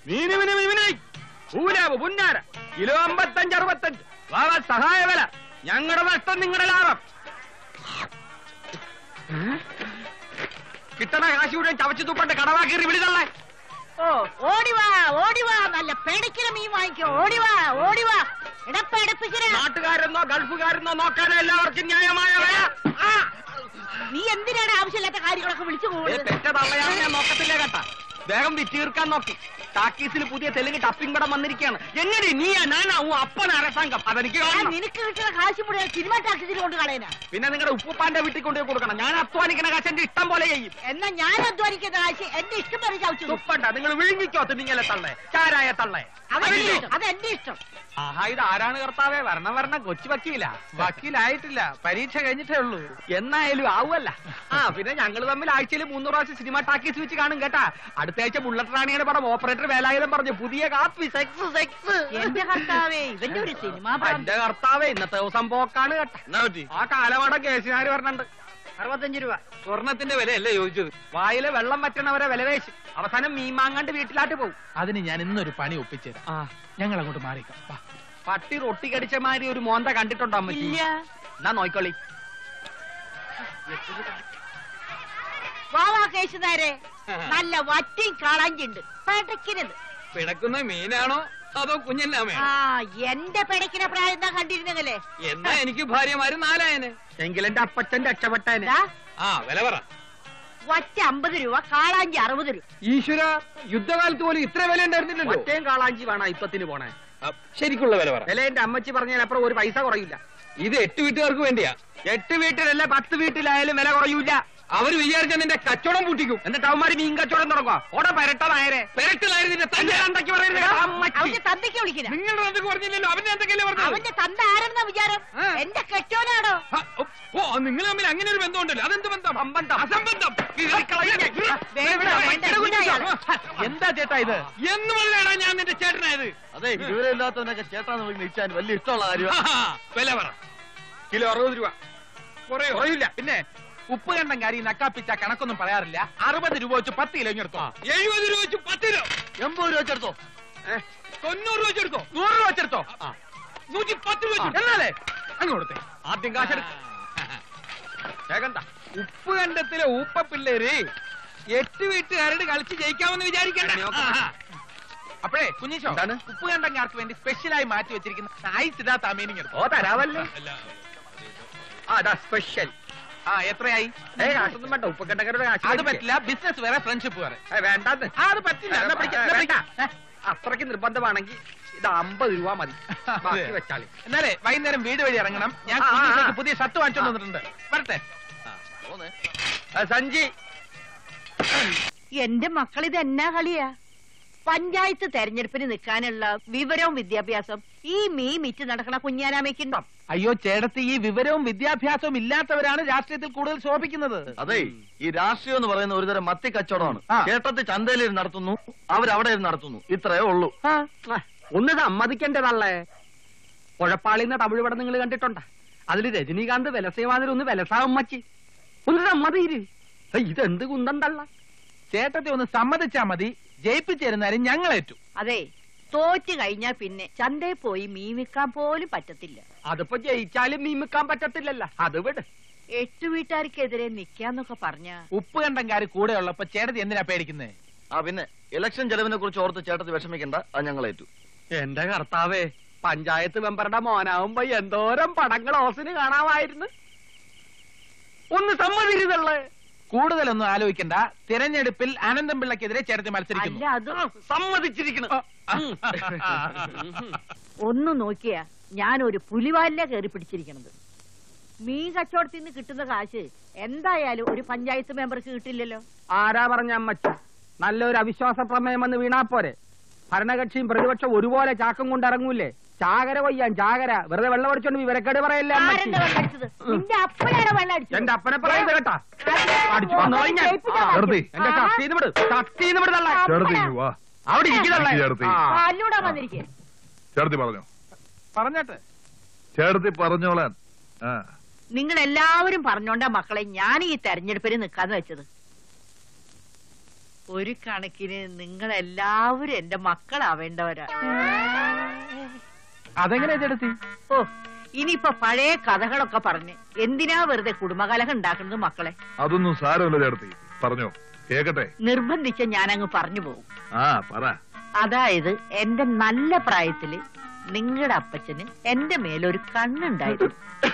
മീന് മീന് മീന് പൂലാവ് പുന്നാര കിലോ അമ്പത്തഞ്ച് അറുപത്തഞ്ച് വാവ സഹായ വില ഞങ്ങളുടെ നഷ്ടം നിങ്ങളുടെ ലാഭം കിട്ടണ കാശ് മുഴുവൻ ചവച്ചു തുപ്പണ്ട കടവാക്കേറി വിളിതള്ളേ ഓ ഓടിവാ ഓടിവാ നല്ല പെടക്കില മീൻ വാങ്ങിക്കോ ഓടിവാ ഓടിവാ ഇടപ്പടുപ്പിക്കണ നാട്ടുകാരെന്നോ ഗൾഫുകാരെന്നോ നോക്കാനോ എല്ലാവർക്കും ന്യായമായ വില ആ! നീ എന്തിനാണ് ആവശ്യമില്ലാത്ത കാര്യങ്ങളൊക്കെ വിളിച്ചു ഏ, പോകുന്നത് പെറ്റ തള്ളയാണ് ഞാൻ നോക്കത്തില്ല കേട്ടാ വേഗം വിറ്റീർക്കാൻ നോക്കി ടാക്കീസിൽ പുതിയ തെലുങ്ക് ടപ്പിംഗ് പടം വന്നിരിക്കുകയാണ് എങ്ങനെ നീയാ ഞാനാ ഊ അപ്പൻ അരസാംഗം അതെനിക്ക് ഞാൻ കാണണം നിനക്ക് കിട്ടുന്ന കാശ് മുഴുവൻ സിനിമ ടാക്സിൽ കൊണ്ട് കളയനാ പിന്നെ നിങ്ങളുടെ ഉപ്പുപ്പാന്റെ വീട്ടിൽ കൊണ്ടുപോയി കൊടുക്കണം ഞാൻ അധ്വാനിക്കണ കാശ് എന്റെ ഇഷ്ടം പോലെ ചെയ്യും എന്നാ ഞാൻ അധ്വാനിക്കുന്ന കാശ് എന്റെ ഇഷ്ടം പോലെ ചവച്ചു തുപ്പണ്ട നിങ്ങൾ വിഴുങ്ങിക്കോ തിന്നിങ്ങലെ തള്ളേ ചാരായ തള്ളേ അതെന്റെ ഇഷ്ടം അതെന്റെ ഇഷ്ടം ആഹാ ഇത് ആരാണ് കർത്താവേ വരണം വരണം കൊച്ചു വക്കീല വക്കീലായിട്ടില്ല പരീക്ഷ കഴിഞ്ഞിട്ടേ ഉള്ളൂ എന്നായാലും ആവുമല്ല ആ പിന്നെ ഞങ്ങൾ തമ്മിൽ ആഴ്ചയിൽ മൂന്ന് പ്രാവശ്യം സിനിമ ടാക്കീസ് വെച്ച് കാണും കേട്ടാ അടുത്ത ആഴ്ച ബുള്ളറ്റ് റാണിയുടെ പടം ഓപ്പറേറ്റർ വേലായുധം പറഞ്ഞു പുതിയ കാപ്പി സെക്സ് സെക്സ് എന്റെ കർത്താവേ ഇവന്റെ ഒരു സിനിമ എന്റെ കർത്താവേ ഇന്നത്തെ ദിവസം പോക്കാണ് കേട്ടാ ആ കാലമാടം കേസുകാര് പറഞ്ഞിട്ടുണ്ട് അറുപത്തഞ്ച് രൂപ സ്വർണത്തിന്റെ വിലയല്ലേ ചോദിച്ചത് വായില് വെള്ളം പറ്റണവരെ വില വേശി അവസാനം മീൻ മാങ്ങാണ്ട് വീട്ടിലാട്ട് പോകും അതിന് ഞാൻ ഇന്നൊരു പണി ഒപ്പിച്ചുതരാം ആ ഞങ്ങൾ അങ്ങോട്ട് മാറിക്കാം വാ. പട്ടി റൊട്ടി കടിച്ച മാതിരി ഒരു മോന്ത കണ്ടിട്ടുണ്ടോ അമ്മച്ചി ഇല്ല എന്നാ നോയിക്കോളി വാവാ കേശു നേരെ നല്ല വറ്റിയും കാളാഞ്ചിണ്ട് പെടക്കിനത് പിടക്കുന്ന മീനാണോ അതോ കുഞ്ഞല്ലാമേ ആ എന്റെ പെടക്കിന പ്രായം എന്താ കണ്ടിരുന്നെങ്കിലേ എന്നാ എനിക്ക് ഭാര്യമാര് നാലായനെ എങ്കിൽ എന്റെ അപ്പച്ചൻ രക്ഷപ്പെട്ടേനെ ദാ, ആ വില പറ വറ്റ അമ്പത് രൂപ കാളാഞ്ചി അറുപത് രൂപ ഈശ്വര യുദ്ധകാലത്ത് പോലും ഇത്ര വില ഉണ്ടായിരുന്നില്ലല്ലോ ഒറ്റയും കാളാഞ്ചി വേണം ഇപ്പത്തിന് പോണേ ശരിക്കുള്ള വില പറ വില എന്റെ അമ്മച്ചി പറഞ്ഞതിനപ്പുറം ഒരു പൈസ കുറയില്ല ഇത് എട്ട് വീട്ടുകാർക്ക് വേണ്ടിയാ എട്ട് വീട്ടിലല്ല പത്ത് വീട്ടിലായാലും വില കുറയൂല അവര് വിചാരിച്ച നിന്റെ കച്ചവടം പൂട്ടിക്കും എന്നിട്ട് അവന്മാര് മീൻ കച്ചവടം തുടങ്ങുക ഓടെ പരട്ടതായരെ പെരട്ടിലായിരുന്നു നിന്റെ തന്റെ തന്റെ തന്തയ്ക്ക് പറയരുത് അമ്മച്ചി അവന്റെ തന്തയ്ക്ക് വിളിക്കില്ല നിങ്ങളുടെ എന്തൊക്കെ പറഞ്ഞില്ലല്ലോ അവന്റെ എന്തൊക്കെയല്ലേ പറഞ്ഞത് അവന്റെ തന്ത ആരെന്ന വിചാരം ആ. എന്റെ കെട്ടോനാണോ ആ, ഓ, ഓ നിങ്ങൾ തമ്മിൽ അങ്ങനെ ഒരു ബന്ധമുണ്ടല്ലോ അതെന്ത് ബന്ധം സംബന്ധം. അസംബന്ധം വേണ്ട, വേണ്ട, ഇവിടെയാണ്. എന്താ ചേട്ടാ ഇത് എന്ന് മുതലാടാ ഞാൻ നിന്റെ ചേട്ടനായത് അതെ വിവരമില്ലാത്തവനൊക്കെ ചേട്ടാന്ന് വിളിക്കുന്ന ഇച്ചാൻ വലിയ ഇഷ്ടമുള്ള കാര്യം വില പറ കിലോ അറുപത് രൂപ കുറയോ കുറയില്ല പിന്നെ ഉപ്പ് കണ്ടം കാരി നക്കാപ്പിച്ച കണക്കൊന്നും പറയാറില്ല അറുപത് രൂപ വെച്ച് പത്ത് കിലോ ഇങ്ങെടുത്തോ എഴുപത് രൂപ വെച്ച് പത്ത് കിലോ എൺപത് രൂപ വെച്ചെടുത്തോ തൊണ്ണൂറ് രൂപ വെച്ചെടുത്തോ നൂറ് രൂപ വെച്ചെടുത്തോ നൂറ്റി പത്ത് രൂപ വെച്ച് എന്നാലേ അങ്ങ് കൊടുത്തേ ആദ്യം കാശെടുക്കും വേഗം താ. ഉപ്പ് കണ്ടത്തിലെ ഊപ്പ പിള്ളേര് എട്ട് വീട്ടുകാരോട് കളിച്ച് ജയിക്കാമെന്ന് വിചാരിക്കണ്ട ഞാൻ നോക്കാം. ആഹാ. അപ്പോഴേ കുഞ്ഞിശോ എന്താണ്? ഉപ്പ് കണ്ടങ്ങാർക്ക് വേണ്ടി സ്പെഷ്യലായി മാറ്റി വെച്ചിരിക്കുന്ന ഐസ് ഇടാത്ത അമീനിങ് എടുത്തോ ഓ തരാവല്ലേ ആ അതാ സ്പെഷ്യൽ ആ എത്രയായി ഏ കാശൊന്നും വേണ്ട ഉപ്പക്കണ്ടക്കാരുടെ കാശ് അത് മേടിക്ക്. പറ്റില്ല ബിസിനസ് വേറെ ഫ്രണ്ട്ഷിപ്പ് വേറെ ഏ, വേണ്ടാന്ന് ആ, അത് പറ്റില്ല എന്നാ പിടിക്ക്, എന്നാ വേണ്ട. പിടിക്ക്. അത്രയ്ക്ക് നിർബന്ധമാണെങ്കിൽ ഇത് അമ്പത് രൂപ മതി ബാക്കി വെച്ചാളി എന്നാലേ വൈകുന്നേരം വീട് വഴി ഇറങ്ങണം ഞാൻ ആ, ആ, കുഞ്ഞിശോയ്ക്ക് ആ. പുതിയ ഷർട്ട് വാങ്ങിച്ചോണ്ട് വന്നിട്ടുണ്ട് വരട്ടെ പോന്നേ ആ, സഞ്ജി എന്റെ മക്കൾ ഇത് എന്നാ കളിയാ പഞ്ചായത്ത് തെരഞ്ഞെടുപ്പിന് നിൽക്കാനുള്ള വിവരവും വിദ്യാഭ്യാസം ഈ മീ മിറ്റ് നടക്കണ കുഞ്ഞാനാമയ്ക്കുണ്ടോ അയ്യോ ചേട്ടത്തി ഈ വിവരവും വിദ്യാഭ്യാസവും ഇല്ലാത്തവരാണ് രാഷ്ട്രീയത്തിൽ കൂടുതൽ ശോഭിക്കുന്നത് അതെ ഈ രാഷ്ട്രീയം എന്ന് പറയുന്ന ഒരുതരം മത്തി കച്ചവടമാണ് ആ. ചേട്ടത്തി ചന്തയിൽ ഇരുന്ന് നടത്തുന്നു അവരവിടെ ഇരുന്ന് നടത്തുന്നു ഇത്രയേ ഉള്ളൂ ആ, ഒന്ന് സമ്മതിക്കേണ്ടതല്ലേ കുഴപ്പാളിന്ന തമിഴ് പടം നിങ്ങൾ കണ്ടിട്ടുണ്ട അതിൽ രജനീകാന്ത് വിലസേവാതിൽ ഒന്ന് വിലസാവും മച്ചി ഒന്ന് സമ്മതിയിര് ഏയ്, ഇതെന്ത് കുന്തം തള്ള ചേട്ടത്തെ ഒന്ന് സമ്മതിച്ചാ മതി ജയിപ്പിച്ചേരുന്നാലും ഞങ്ങളേറ്റു അതെ തോറ്റ് കഴിഞ്ഞാൽ പിന്നെ ചന്തയിൽ പോയി മീൻ വിൽക്കാൻ പോലും പറ്റത്തില്ല അതിപ്പോ ജയിച്ചാലും മീമിക്കാൻ പറ്റത്തില്ലല്ല അത് വിട് എട്ടു വീട്ടുകാർക്കെതിരെ നിക്കാന്നൊക്കെ പറഞ്ഞ ഉപ്പ് കണ്ടങ്കാര് കൂടെ ഉള്ളപ്പോ ചേട്ടത്തി എന്തിനാ പേടിക്കുന്നേ ആ പിന്നെ ഇലക്ഷൻ ചെലവിനെ കുറിച്ച് ഓർത്ത് ചേട്ടത്തി വിഷമിക്കണ്ട അത് ഞങ്ങളേറ്റു എന്റെ കർത്താവേ പഞ്ചായത്ത് മെമ്പറുടെ മോനാവുമ്പോ എന്തോരം പടങ്ങൾ ഓസിന് കാണാമായിരുന്നു ഒന്ന് സമ്മതിരുതള്ളേ കൂടുതലൊന്നും ആലോചിക്കണ്ട തിരഞ്ഞെടുപ്പിൽ അനന്തം പിള്ളക്കെതിരെ ചേട്ടത്തി മത്സരിക്കുന്നു അല്ല അത് സമ്മതിച്ചിരിക്കണം ഒന്ന് നോക്കിയാ ഞാൻ ഒരു പുലിവാലിലെ കയറി പിടിച്ചിരിക്കണത് മീൻ കച്ചവടത്തിൽ നിന്ന് കിട്ടുന്ന കാശ് എന്തായാലും ഒരു പഞ്ചായത്ത് മെമ്പർക്ക് കിട്ടില്ലല്ലോ ആരാ പറഞ്ഞ അമ്മച്ച നല്ലൊരു അവിശ്വാസ പ്രമേയം വന്ന് വീണാ പോരെ ഭരണകക്ഷിയും പ്രതിപക്ഷം ഒരുപോലെ ചാക്കം കൊണ്ട് ഇറങ്ങൂലേ ചാകര കൊയ്യാൻ ചാകര വെറുതെ വെള്ളം അടിച്ചോണ്ട് വിവരക്കേട് പറയല്ലേ അമ്മച്ചി ആരെന്താ വെള്ളം അടിച്ചത് നിന്റെ അപ്പനാണ് വെള്ളം അടിച്ചത് എന്റെ അപ്പനെ പറയുന്നത് കേട്ടാ അടിച്ചു ഓ, വന്നോളി ഞാൻ. ജയിപ്പിക്കാൻ ആ, പറ്റും. എന്റെ ആഹാ. ഷർട്ടീന്ന് വിട് ഷർട്ടീന്ന് വിട് തള്ളേ. അപ്പനാ. അവിടെ ഇരിക്കുന്നല്ലേ ചേർത്തി. പാലിലൂടെ വന്നിരിക്കുക ചേർത്തി പറഞ്ഞോ പറഞ്ഞോട്ടെ ചേർത്തി പറഞ്ഞോളാൻ ആ നിങ്ങൾ എല്ലാവരും പറഞ്ഞോണ്ടാ മക്കളെ ഞാൻ ഈ തെരഞ്ഞെടുപ്പിന് നിൽക്കാന്ന് വെച്ചത് ഒരു കണക്കിന് നിങ്ങൾ എല്ലാവരും എന്റെ മക്കളാവേണ്ടവരാ അതെങ്ങനെയാ ചേട്ടത്തി ഓ ഇനിയിപ്പൊ പഴയ കഥകളൊക്കെ പറഞ്ഞ് എന്തിനാ വെറുതെ കുടുംബകലഹം ഉണ്ടാക്കുന്നത് മക്കളെ അതൊന്നും സാരമില്ല ചേട്ടത്തി പറഞ്ഞോ കേക്കട്ടെ നിർബന്ധിച്ച ഞാനങ്ങ് പറഞ്ഞു പോകും ആ പറ അതായത് എന്റെ നല്ല പ്രായത്തില് നിങ്ങളുടെ അപ്പച്ചന് എന്റെ മേലൊരു കണ്ണുണ്ടായിരുന്നു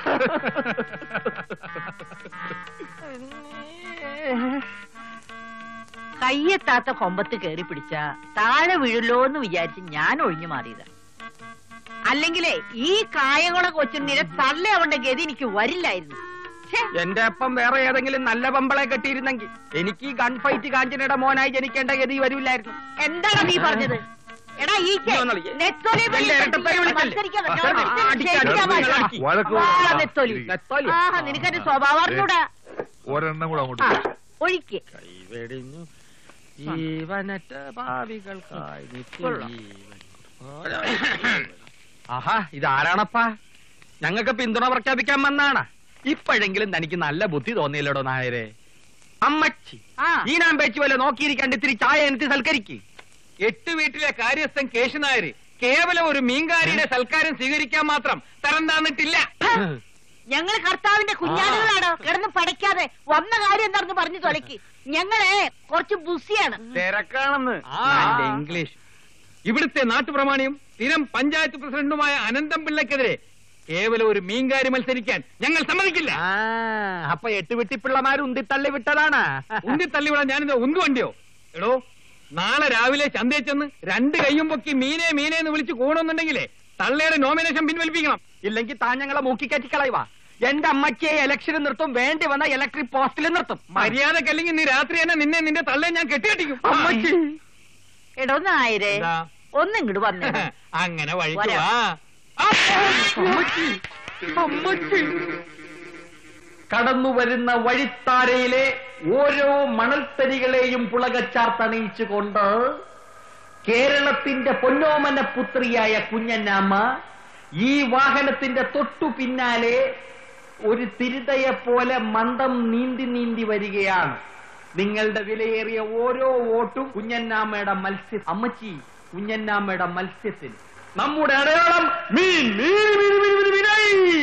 കയ്യെത്താത്ത കൊമ്പത്ത് കയറി പിടിച്ച താഴെ വീഴല്ലോ എന്ന് വിചാരിച്ച് ഞാൻ ഒഴിഞ്ഞു മാറിയതാ അല്ലെങ്കിലേ ഈ കായകുള കൊച്ചുണ്ണിനെ തള്ളയാവേണ്ട ഗതി എനിക്ക് വരില്ലായിരുന്നു ഛേ, എന്റെ അപ്പം വേറെ ഏതെങ്കിലും നല്ല പമ്പളെ കെട്ടിയിരുന്നെങ്കിൽ എനിക്ക് ഈ ഗൺ ഫൈറ്റ് കാഞ്ചനയുടെ മോനായി ജനിക്കേണ്ട ഗതി വരില്ലായിരുന്നു എന്താണ് നീ പറഞ്ഞത് എടാ ഈ നീ വന്നോളൂ. നെത്തോലി എന്റെ ഇരട്ടപ്പേര് വിളിക്കല്ലേ? മത്സരിക്കാൻ ആ, ഞാൻ ആ, അടിക്കാൻ ശരിയാ നിങ്ങൾ മാഷാ. അടിക്ക്. വഴക്ക് വാ, വേണ്ട. നെത്തോലി. നെത്തോലി. ആഹാ നിനക്കെന്റെ സ്വഭാവം അറിഞ്ഞൂടാ ഒരെണ്ണം കൂടെ അങ്ങോട്ട് ആ വെച്ച്. ഒഴിക്ക് കൈവെടിഞ്ഞു ജീവനറ്റ ഭാവികൾക്കായി നിത്യജീവൻ. ആഹാ ഇതാരാണപ്പാ ഞങ്ങൾക്ക് പിന്തുണ പ്രഖ്യാപിക്കാൻ വന്നാണ് ഇപ്പോഴെങ്കിലും തനിക്ക് നല്ല ബുദ്ധി തോന്നിയില്ലടോ നായരെ അമ്മച്ചി ആ ഈ നാം പേച്ച് വല്ല നോക്കിയിരിക്കണ്ട് ഇത്തിരി ചായ എനിക്ക് സൽക്കരിക്ക് എട്ട് വീട്ടിലെ കാര്യസ്ഥൻ കേശുനായര് കേവലം ഒരു മീൻകാരിയുടെ സൽക്കാരം സ്വീകരിക്കാൻ മാത്രം തരം താന്നിട്ടില്ല ഞങ്ങൾ കർത്താവിന്റെ കുഞ്ഞാടുകളാണോ കിടന്ന് പടയ്ക്കാതെ വന്ന കാര്യം എന്താണെന്ന് പറഞ്ഞു തൊലക്ക് ഞങ്ങളെ കുറച്ച് ബുസിയാണ് തിരക്കാണെന്ന് ആ, എന്റെ ഇംഗ്ലീഷ് ഇവിടുത്തെ നാട്ടുപ്രമാണിയും സ്ഥിരം പഞ്ചായത്ത് പ്രസിഡന്റുമായ അനന്തം പിള്ളയ്ക്കെതിരെ കേവലം ഒരു മീൻകാരി മത്സരിക്കാൻ ഞങ്ങൾ സമ്മതിക്കില്ല ആ അപ്പൊ എട്ട് വെട്ടിപ്പിള്ളമാര് ഉന്തിത്തള്ളി വിട്ടതാണ് ഉന്തി തള്ളിവിടാൻ ഞാനിത് ഉന്തു വണ്ടിയോ എടോ നാളെ രാവിലെ ചന്തയിൽ ചെന്ന് രണ്ട് കയ്യും പൊക്കി മീനെ മീനെ എന്ന് വിളിച്ച് കൂണമെന്നുണ്ടെങ്കിലേ തള്ളയുടെ നോമിനേഷൻ പിൻവലിപ്പിക്കണം ഇല്ലെങ്കിൽ താൻ ഞങ്ങളെ മൂക്കിക്കറ്റി കളയുവാ എന്റെ അമ്മച്ചിയെ ഇലക്ഷന് നിർത്തും വേണ്ടി വന്ന ഇലക്ട്രിക് പോസ്റ്റിൽ നിർത്തും മര്യാദക്കല്ലെങ്കിൽ നീ രാത്രി തന്നെ നിന്നെ നിന്റെ തള്ളയെ ഞാൻ കെട്ടികെട്ടിക്കും അമ്മച്ചി എടോ നായരെ എന്താ? ഒന്നിങ്ങോട്ട് വന്നേ അങ്ങനെ വഴിക്ക് വരാം. വാ ആ, അമ്മച്ചി അമ്മച്ചി കടന്നു വരുന്ന വഴിത്താരയിലെ ഓരോ മണൽത്തരികളെയും പുളകച്ചാർത്തണിയിച്ചുകൊണ്ട് കേരളത്തിന്റെ പൊന്നോമന പുത്രിയായ കുഞ്ഞന്നാമ്മ ഈ വാഹനത്തിന്റെ തൊട്ടു പിന്നാലെ ഒരു തിരുതയെ പോലെ മന്ദം നീന്തി നീന്തി വരികയാണ് നിങ്ങളുടെ വിലയേറിയ ഓരോ വോട്ടും കുഞ്ഞന്നാമ്മയുടെ മത്സ്യ അമ്മച്ചി കുഞ്ഞന്നാമ്മയുടെ മത്സ്യത്തിന് നമ്മുടെ അടയാളം മീൻ മീൻ മീൻ മീൻ മീൻ മീനായി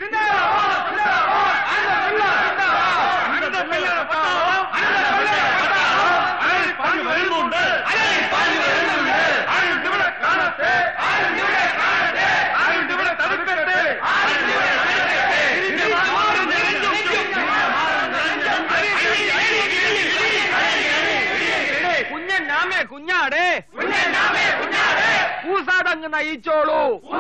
കുഞ്ഞന്നാമേ കുഞ്ഞാടേ പൂസാതങ്ങ് നയിച്ചോളൂ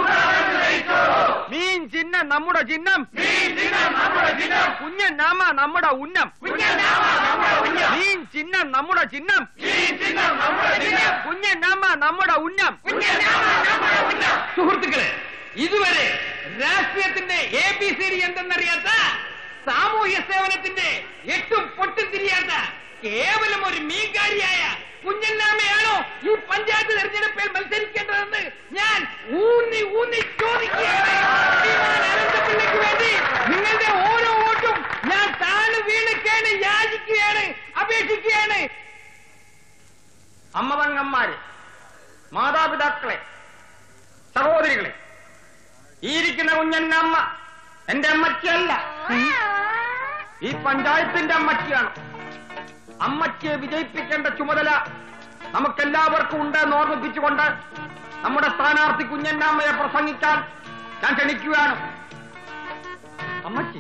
മീൻ ചിഹ്നം നമ്മുടെ ചിഹ്നം കുഞ്ഞന്നാമ നമ്മുടെ ഉന്നം മീൻ ചിഹ്നം നമ്മുടെ ചിഹ്നം കുഞ്ഞന്നാമ നമ്മുടെ ഉന്നം സുഹൃത്തുക്കളെ ഇതുവരെ രാഷ്ട്രീയത്തിന്റെ എ ബി സി ഡി എന്തെന്നറിയാത്ത സാമൂഹ്യ സേവനത്തിന്റെ എട്ടും പൊട്ടും തിരിയാത്ത കേവലം ഒരു മീൻകാരിയായ കുഞ്ഞന്നാമയാണോ ഈ പഞ്ചായത്ത് തെരഞ്ഞെടുപ്പിൽ മത്സരിക്കേണ്ടതെന്ന് ഞാൻ ഊന്നി ഊന്നി ചോദിക്കുകയാണ് ശ്രീമാൻ അനന്തപിള്ളയ്ക്ക് വേണ്ടി നിങ്ങളുടെ ഓരോ വോട്ടും ഞാൻ താഴ് വീണൊക്കെയാണ് യാചിക്കുകയാണ് അപേക്ഷിക്കുകയാണ് അമ്മവങ്ങന്മാര് മാതാപിതാക്കളെ സഹോദരികളെ ഈ ഇരിക്കുന്ന കുഞ്ഞന്നമ്മ എന്റെ അമ്മച്ചിയല്ല ഈ പഞ്ചായത്തിന്റെ അമ്മച്ചിയാണ് അമ്മച്ചിയെ വിജയിപ്പിക്കേണ്ട ചുമതല നമുക്കെല്ലാവർക്കും ഉണ്ടെന്ന് ഓർമ്മിപ്പിച്ചുകൊണ്ട് നമ്മുടെ സ്ഥാനാർത്ഥി കുഞ്ഞന്നാമ്മയെ പ്രസംഗിക്കാൻ ഞാൻ ക്ഷണിക്കുകയാണ് അമ്മച്ചി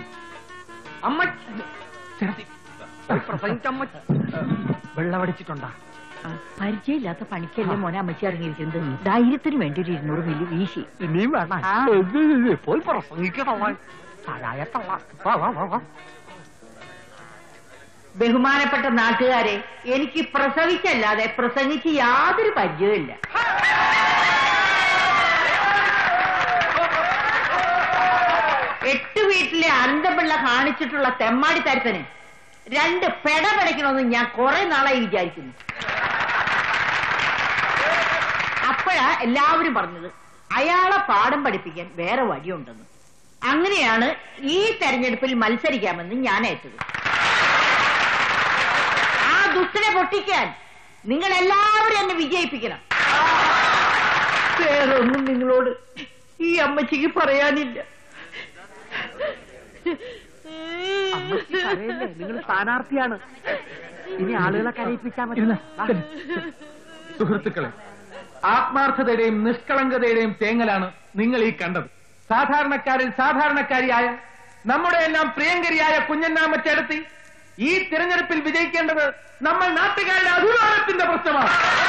അമ്മച്ചി പ്രസംഗിച്ച അമ്മച്ചി വെള്ളമടിച്ചിട്ടുണ്ടാ പരിചയമില്ലാത്ത പണിക്കല്ലേ മോനെ അമ്മച്ചി ഇറങ്ങിയിരിക്കുന്നത് ധൈര്യത്തിന് വേണ്ടി ഒരു ഇരുന്നൂറ് മില്ലി വീശി ഇനിയും വേണം ആ. പോയി പ്രസംഗിക്കണ തഴായ തള്ള വാ, വാ, വാ, വാ. ബഹുമാനപ്പെട്ട നാട്ടുകാരെ എനിക്ക് പ്രസവിച്ചല്ലാതെ പ്രസംഗിച്ച് യാതൊരു പരിചയമില്ല എട്ട് വീട്ടിലെ അനന്തപിള്ള കാണിച്ചിട്ടുള്ള തെമ്മാടി തരത്തിന് രണ്ട് പെട പടയ്ക്കണമെന്ന് ഞാൻ കുറെ നാളായി വിചാരിക്കുന്നു അപ്പോഴാ എല്ലാവരും പറഞ്ഞത് അയാളെ പാഠം പഠിപ്പിക്കാൻ വേറെ വഴിയുണ്ടെന്ന് അങ്ങനെയാണ് ഈ തെരഞ്ഞെടുപ്പിൽ മത്സരിക്കാമെന്ന് ഞാൻ ഏറ്റത് ആ ദുഷ്ടനെ പൊട്ടിക്കാൻ നിങ്ങൾ എല്ലാവരും എന്നെ വിജയിപ്പിക്കണം വേറൊന്നും നിങ്ങളോട് ഈ അമ്മച്ചിക്ക് പറയാനില്ല അമ്മച്ചി കരയല്ലേ നിങ്ങൾ സ്ഥാനാർത്ഥിയാണ് ഇനി ആളുകളെ കരയിപ്പിച്ചാൽ മതി വാ. സുഹൃത്തുക്കളെ ആത്മാർത്ഥതയുടെയും നിഷ്കളങ്കതയുടെയും തേങ്ങലാണ് നിങ്ങൾ ഈ കണ്ടത് സാധാരണക്കാരിൽ സാധാരണക്കാരിയായ നമ്മുടെ എല്ലാം പ്രിയങ്കരിയായ കുഞ്ഞന്നാമച്ചേടത്തി ഈ തിരഞ്ഞെടുപ്പിൽ വിജയിക്കേണ്ടത് നമ്മൾ നാട്ടുകാരുടെ അഭിമാനത്തിന്റെ പ്രശ്നമാണ്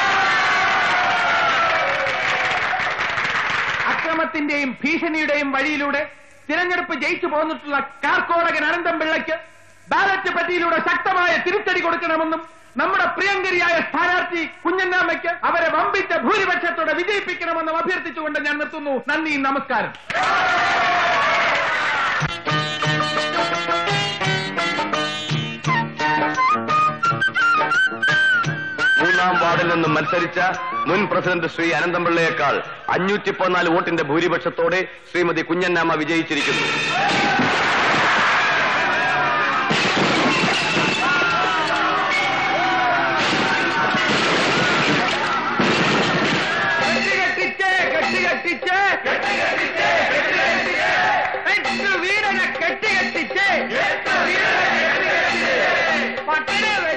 അക്രമത്തിന്റെയും ഭീഷണിയുടെയും വഴിയിലൂടെ തിരഞ്ഞെടുപ്പ് ജയിച്ചു പോന്നിട്ടുള്ള കാർക്കോടകൻ അനന്തം പിള്ളയ്ക്ക് ബാലറ്റ് പറ്റിയിലൂടെ ശക്തമായ തിരിച്ചടി കൊടുക്കണമെന്നും നമ്മുടെ പ്രിയങ്കരിയായ സ്ഥാനാർത്ഥി കുഞ്ഞന്നാമ്മയ്ക്ക് അവരെ വമ്പിച്ച ഭൂരിപക്ഷത്തോടെ വിജയിപ്പിക്കണമെന്നും അഭ്യർത്ഥിച്ചുകൊണ്ട് ഞാൻ നിർത്തുന്നു നന്ദി നമസ്കാരം മൂന്നാം വാർഡിൽ നിന്നും മത്സരിച്ച മുൻ പ്രസിഡന്റ് ശ്രീ അനന്തപിള്ളയേക്കാൾ അഞ്ഞൂറ്റി പതിനാല് വോട്ടിന്റെ ഭൂരിപക്ഷത്തോടെ ശ്രീമതി കുഞ്ഞന്നാമ്മ വിജയിച്ചിരിക്കുന്നു കെട്ടികെട്ടിച്ച്, കെട്ടികെട്ടിച്ച്, എട്ട് വീടനെ കെട്ടികെട്ടിച്ച്, പട്ടിണി